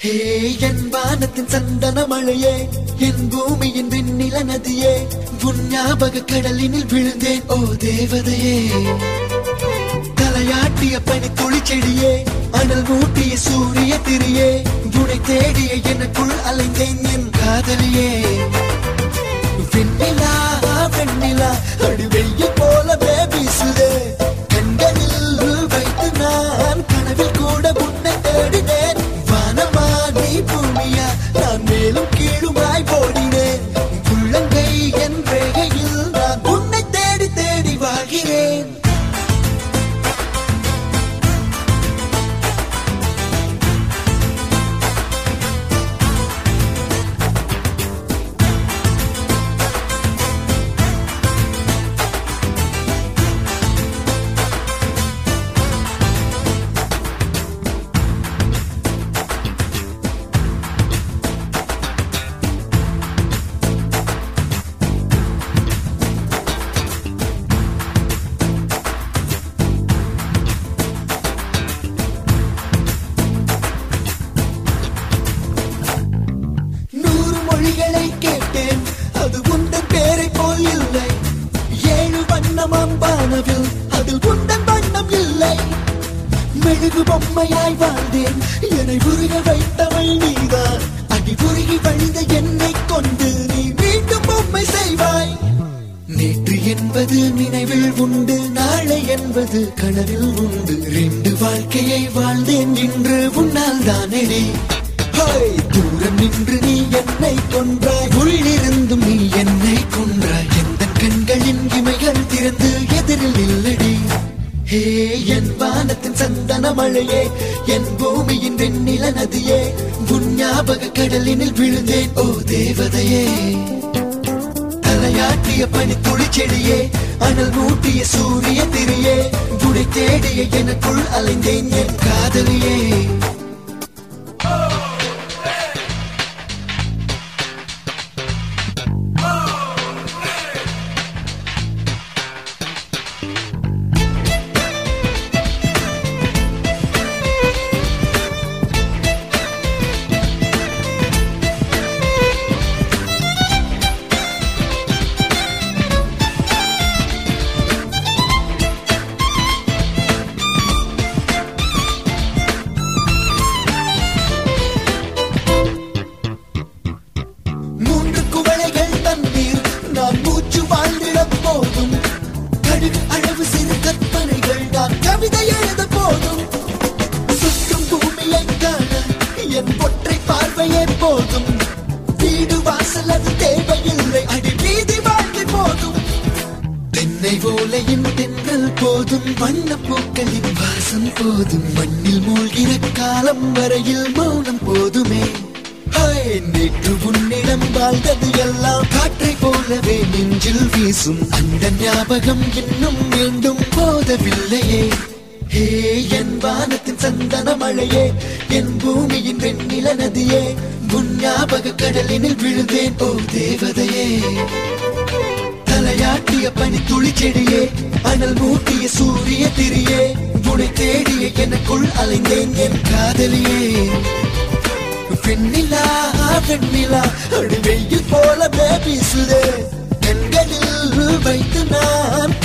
ஹே என் வானத்தின் சந்தன மழையே என் பூமியின் வெண்ணில நதியே உன் ஞாபக கடலினில் விழுந்தேன் ஓ தேவதையே தலையாட்டிய பனி துளிச்செடியே அனல் மூட்டிய சூரிய திரியே உனை தேடிய எனக்குள் அலைந்தேன் என் காதலியே வெண்ணிலா வெண்ணிலா அடி வெயில் போலவே வீசுதே கண்களில் வைத்து நான் கனவில் கூட உன்னை தேடினேன் வானமா நீ பூமியா நான் மேலும் கீழுமாய் ஓடினேன் உள்ளங்கை என் வேகையில் நான் உன்னை தேடி தேடி வாழ்கிறேன் நூறு மொழிகளை கேட்டேன் அது உந்தன் பேரை போல் இல்லை ஏழு வண்ணமாம் வானவில் அதில் உந்தன் வண்ணம் இல்லை மெழுகு பொம்மையாய் வாழ்ந்தேன் என்னை உருக வைத்தவள் நீதான் அடி உருகி வழிந்த என்னை கொண்டு நீ மீண்டும் பொம்மை செய்வாய் நேற்று என்பது நினைவில் உண்டு நாளை என்பது கனவில் உண்டு ரெண்டு வாழ்க்கையை வாழ்ந்தேன் இன்று உன்னால் தானடி ஹாய், தூரம் நின்று நீ என்னை கொன்றாய் உள்ளிருந்தும் நீ என்னை கொன்றாய் எந்த கண்களின் இமைகள் திறந்து எதிரில் இல்லடி ஹே என் வானத்தின் சந்தன மழையே என் பூமியின் வெண்ணில நதியே உன் ஞாபக கடலினில் விழுந்தேன் ஓ தேவதையே தலையாட்டிய பனி துளிச்செடியே அனல் மூட்டிய சூரிய திரியே உடை தேடிய எனக்குள் அலைந்தேன் என் காதலியே மூன்று குவளைகள் தண்ணீர் நான் மூச்சு வாழ்ந்திட போதும் கடுகு அளவு சிறு கற்பனைகள் நான் கவிதை எழுத போதும் சுற்றும் பூமியை காண என் ஒற்றை பார்வையே போதும் வீடு வாசல் அது தேவையில்லை அடி வீதி வாழ்க்கை போதும் தென்னை ஓலையின் தென்றல் போதும் வண்ண பூக்களின் வாசம் போதும் மண்ணில் மூழ்கிற காலம் வரையில் மௌனம் போதுமே ஹாய், நேற்று உன்னிடம் வாழ்ந்தது எல்லாம் காற்றை போலவே நெஞ்சில் வீசும் அந்த ஞாபகம் இன்னும் மீண்டும் போதவில்லையே ஹே என் வானத்தின் சந்தன மழையே என் பூமியின் வெண்ணில நதியே உன் ஞாபக கடலினில் விழுந்தேன் ஓ தேவதையே தலையாட்டிய பனி துளிச்செடியே அனல் மூட்டிய சூரிய திரியே உனை தேடிய எனக்குள் அலைந்தேன் என் காதலியே வெண்ணிலா வெண்ணிலா அடி வெயில் போல வீசுதே கண்களில் வைத்து நான்